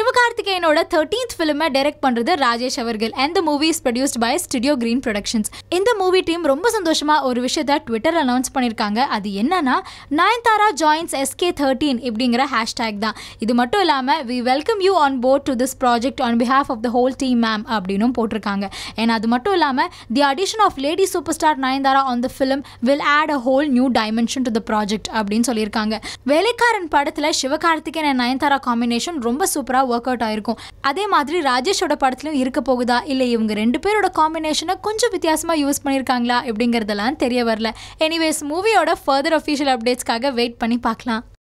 சிவகார்த்திகேயனோட thirteenth ஃபிலிமை direct பண்றது ராஜேஷ் அவர்கள் and the movie is produced by studio green productions இந்த movie team ரொம்ப சந்தோஷமா ஒரு விஷயத்த ட்விட்டர் அனௌன்ஸ் பண்ணியிருக்காங்க அது என்னன்னா நயன்தாரா ஜாயின்ஸ் எஸ்கே தேர்ட்டீன் இப்படிங்கிற ஹேஷ்டேக் தான் இது மட்டும் இல்லாமல் we welcome you on board to this project on behalf of the whole team ma'am அப்படின்னும் போட்டிருக்காங்க ஏன்னா அது மட்டும் இல்லாமல் the addition of lady super star Nayanthara on the film will add a whole new dimension to the project அப்படின்னு சொல்லியிருக்காங்க வேலைக்காரன் படத்தில் சிவகார்த்திகேயன் and நயன்தாரா காம்பினேஷன் ரொம்ப சூப்பராக ஒர்க் அவுட் ஆயிருக்கும் அதே மாதிரி ராஜேஷோட படத்துலையும் இருக்க போகுதா இல்லை இவங்க ரெண்டு பேரோட காம்பினேஷனை கொஞ்சம் வித்தியாசமாக யூஸ் பண்ணியிருக்காங்களா அப்படிங்கிறதெல்லாம் தெரிய வரல எனிவேஸ் மூவியோட ஃபர்தர் அஃபீஷியல் அப்டேட்ஸ்க்காக வெயிட் பண்ணி பார்க்கலாம்